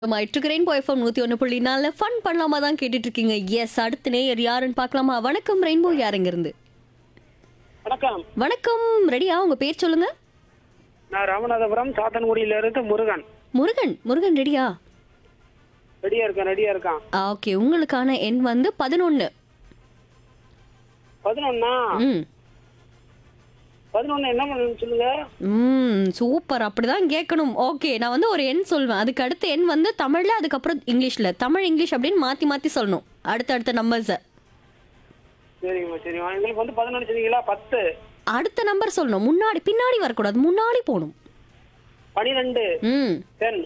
மைட்ருக்கிறேன் FM நூத்தி ஒன்று புள்ளி நாலு ஃபன் பண்ணலாமா தான் கேட்டுட்டு இருக்கீங்க எஸ் அடுத்த நேயர் யாருன்னு பார்க்கலாமா வணக்கம் ரெயின்போ யாருங்க இருந்து வணக்கம் வணக்கம் ரெடியா உங்க பேர் சொல்லுங்க நான் ராமநாதபுரம் சாத்தன்குடியில இருந்து முருகன் முருகன் முருகன் ரெடியா ரெடியா இருக்கேன் ரெடியா இருக்கான் ஓகே உங்களுக்கான எண் வந்து பதினொன்னு பதினொன்னா ம் பதினொன்னு என்ன பண்ணணும்னு சொல்லுங்க ம் சூப்பர் அப்படிதான் கேட்கணும் ஓகே நான் வந்து ஒரு எண் சொல்வேன் அதுக்கு அடுத்த எண் வந்து தமிழ்ல அதுக்கப்புறம் இங்கிலீஷ்ல தமிழ் இங்கிலீஷ் அப்படின்னு மாத்தி மாத்தி சொல்லணும் அடுத்த அடுத்த நம்பர்ஸை சரிங்கம்மா சரிம்மா எங்களுக்கு வந்து பதினொன்று சொன்னீங்களா பத்து அடுத்த நம்பர் சொல்லணும் முன்னாடி பின்னாடி வரக்கூடாது முன்னாடி போகணும் பனிரெண்டு ம் டென்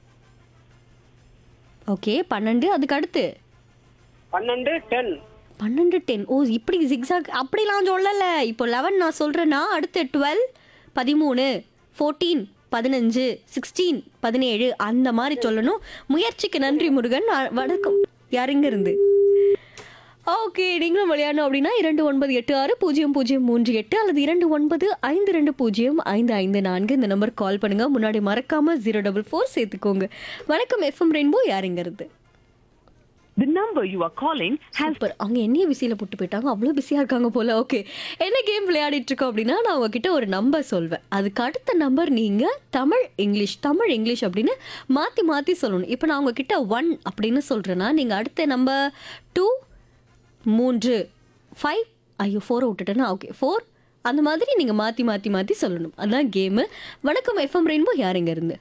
ஓகே பன்னெண்டு அதுக்கு அடுத்து பன்னெண்டு டென் பன்னெண்டு டென் ஓ இப்படி ஜிக்ஸாக் அப்படிலாம் சொல்லலை இப்போ லெவன் நான் சொல்கிறேன்னா அடுத்து டுவெல் பதிமூணு ஃபோர்டீன் பதினஞ்சு சிக்ஸ்டீன் பதினேழு அந்த மாதிரி சொல்லணும் முயற்சிக்கு நன்றி முருகன் அ- வணக்கம் யாருங்க இருந்து ஓகே நீங்களும் விளையாடணும் அப்படின்னா இரண்டு ஒன்பது எட்டு ஆறு பூஜ்ஜியம் பூஜ்ஜியம் மூன்று எட்டு அல்லது இரண்டு ஒன்பது ஐந்து ரெண்டு பூஜ்ஜியம் ஐந்து ஐந்து நான்கு இந்த நம்பர் கால் பண்ணுங்க முன்னாடி மறக்காம ஜீரோ டபுள் ஃபோர் சேர்த்துக்கோங்க வணக்கம் எஃப்எம் ரெயின்போ யாருங்க இருந்து The number you are calling has super அவங்க என்னைய பிஸியில் போட்டு போயிட்டாங்க அவ்வளோ பிஸியாக இருக்காங்க போல ஓகே என்ன கேம் விளையாடிட்டு இருக்கோம் அப்படின்னா நான் உங்ககிட்ட ஒரு நம்பர் சொல்வேன் அதுக்கு அடுத்த நம்பர் நீங்கள் தமிழ் இங்கிலீஷ் தமிழ் இங்கிலீஷ் அப்படின்னு மாற்றி மாற்றி சொல்லணும் இப்போ நான் உங்ககிட்ட ஒன் அப்படின்னு சொல்கிறேன்னா நீங்கள் அடுத்த நம்பர் டூ மூன்று ஃபைவ் ஐயோ ஃபோரை விட்டுட்டேன்னா ஓகே ஃபோர் அந்த மாதிரி நீங்கள் மாற்றி மாற்றி மாற்றி சொல்லணும் அதுதான் கேமு வணக்கம் எஃப்எம் ரெயின்போ யாருங்க இருந்து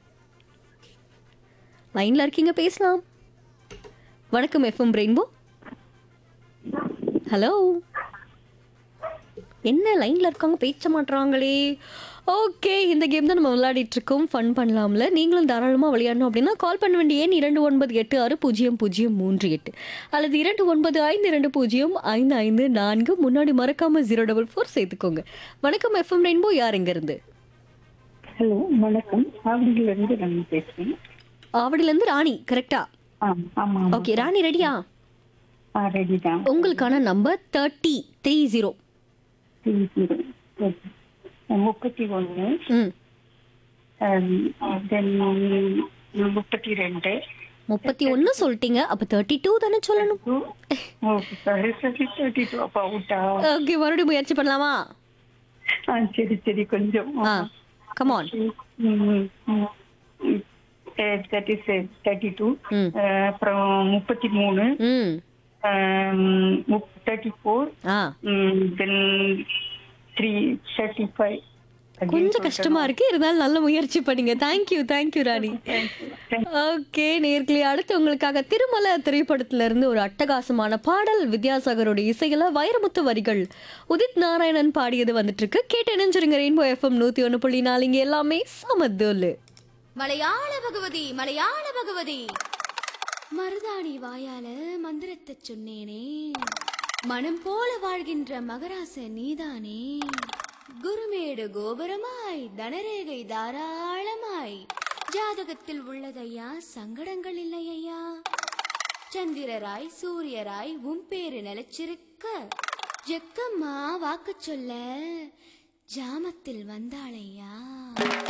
லைனில் இருக்கீங்க பேசலாம் வணக்கம் எஃப்எம் ரெயின்போ ஹலோ என்ன லைன்ல இருக்காங்க பேச மாட்றாங்களே ஓகே இந்த கேம் தான் நம்ம விளையாடிட்டு இருக்கோம் ஃபன் பண்ணலாம்ல நீங்களும் தாராளமாக விளையாடணும் அப்படின்னா கால் பண்ண வேண்டிய எண் இரண்டு ஒன்பது எட்டு ஆறு பூஜ்ஜியம் பூஜ்ஜியம் மூன்று எட்டு அல்லது இரண்டு ஒன்பது ஐந்து இரண்டு பூஜ்ஜியம் ஐந்து ஐந்து நான்கு முன்னாடி மறக்காம ஜீரோ டபுள் ஃபோர் சேர்த்துக்கோங்க வணக்கம் எஃப்எம் ரெயின்போ யாருங்க இருந்து ஹலோ வணக்கம் ஆவடியில இருந்து நான் பேசுறேன் ஆவடியிலேருந்து ராணி கரெக்டா ஆ ஆமா ஓகே ராணி ரெடியா ஆ ரெடி தான் உங்களுக்கான number thirty three zero three zero முப்பத்தி ஒன்று ம் தென் முப்பத்தி ரெண்டு முப்பத்தி ஒன்று சொல்லிட்டீங்க அப்போ தேர்ட்டி டூ தானே சொல்லணும் ஓகே சாரி சரி தேர்ட்டி டூ அப்போ அவுட்டா ஓகே மறுபடியும் முயற்சி பண்ணலாமா ஆ சரி சரி கொஞ்சம் ஆ கமான் தேர்ட்டி தேர்ட்டி டூ ம் அப்புறம் முப்பத்தி மூணு ம் தேர்ட்டி ஃபோர் ஆ தென் த்ரீ தேர்ட்டி ஃபைவ் கொஞ்சம் கஷ்டமா இருக்கு இருந்தாலும் நல்ல முயற்சி பண்ணீங்க தேங்க்யூ தேங்க்யூ ராணி ஓகே நேர்களே அடுத்து உங்களுக்காக திருமல திரைப்படத்துல இருந்து ஒரு அட்டகாசமான பாடல் வித்யாசாகரோட இசையில வைரமுத்து வரிகள் உதித் நாராயணன் பாடியது வந்துட்டு இருக்கு கேட்டு இணைஞ்சிருங்க ரெயின்போ எஃப்எம் நூத்தி ஒன்று புள்ளி நாலு இங்க எல்லாமே சமதோலு மலையாள பகவதி மலையாள பகவதி மருதாணி வாயால மந்திரத்தை சொன்னேனே மனம் போல வாழ்கின்ற மகராச நீதானே குருமேடு கோபுரமாய் தனரேகை தாராளமாய் ஜாதகத்தில் உள்ளதையா சங்கடங்கள் இல்லையா சந்திரராய் சூரியராய் உன் பேரு நிலைச்சிருக்க ஜக்கம்மா வாக்கு சொல்ல ஜாமத்தில் வந்தாளையா